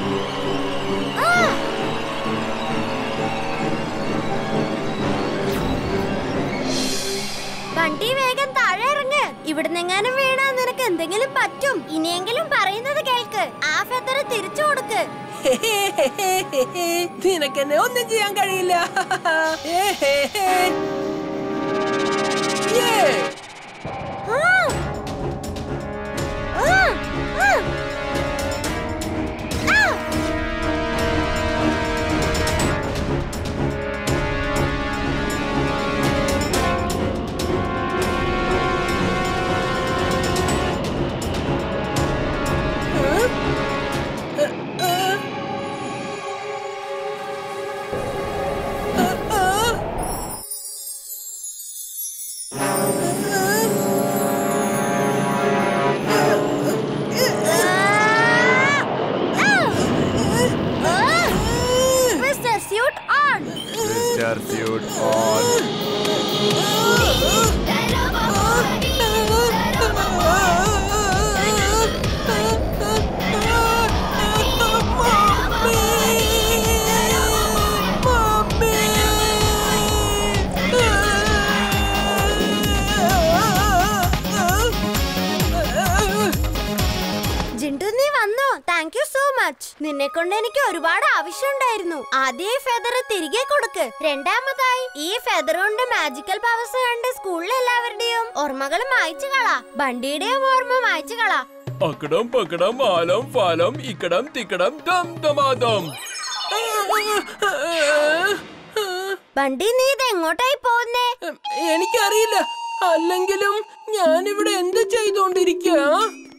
വണ്ടി വേഗം താഴെ ഇറങ്ങ് ഇവിടുന്നെങ്ങാനും വീണാ നിനക്ക് എന്തെങ്കിലും പറ്റും ഇനിയെങ്കിലും പറയുന്നത് കേൾക്ക് ആ ഫെദർ തിരിച്ചു കൊടുക്ക് നിനക്കെന്നെ ഒന്നും ചെയ്യാൻ കഴിയില്ല യേ. ആ. ആ. ആ. ആ. Mr. Suit on! Mr. Suit on. ജിണ്ടു നീ വന്നോ താങ്ക് യു സോ മച്ച് നിന്നെ കൊണ്ട് എനിക്ക് ഒരുപാട് ആവശ്യമുണ്ടായിരുന്നു ആദ്യം ഈ ഫെദർ തിരികെ കൊടുക്ക് രണ്ടാമതായി ഈ ഫെദർ കൊണ്ട് മാജിക്കൽ പവേഴ്സ് കണ്ട് സ്കൂളിലെ എല്ലാവരുടെയും ഓർമ്മകൾ മായ്ച്ചു കളാ ബണ്ടിയുടെയും ഓർമ്മ മായ്ച്ചു കളാ അക്കടം പക്കടം ആലം ഫാലം ഇക്കടം തിക്കടം ദം ദമാദം ബണ്ടി നീ ഇത് എങ്ങോട്ടായി പോകുന്നേ എനിക്കറിയില്ല അല്ലെങ്കിലും ഞാനിവിടെ എന്ത് ചെയ്തോണ്ടിരിക്കുക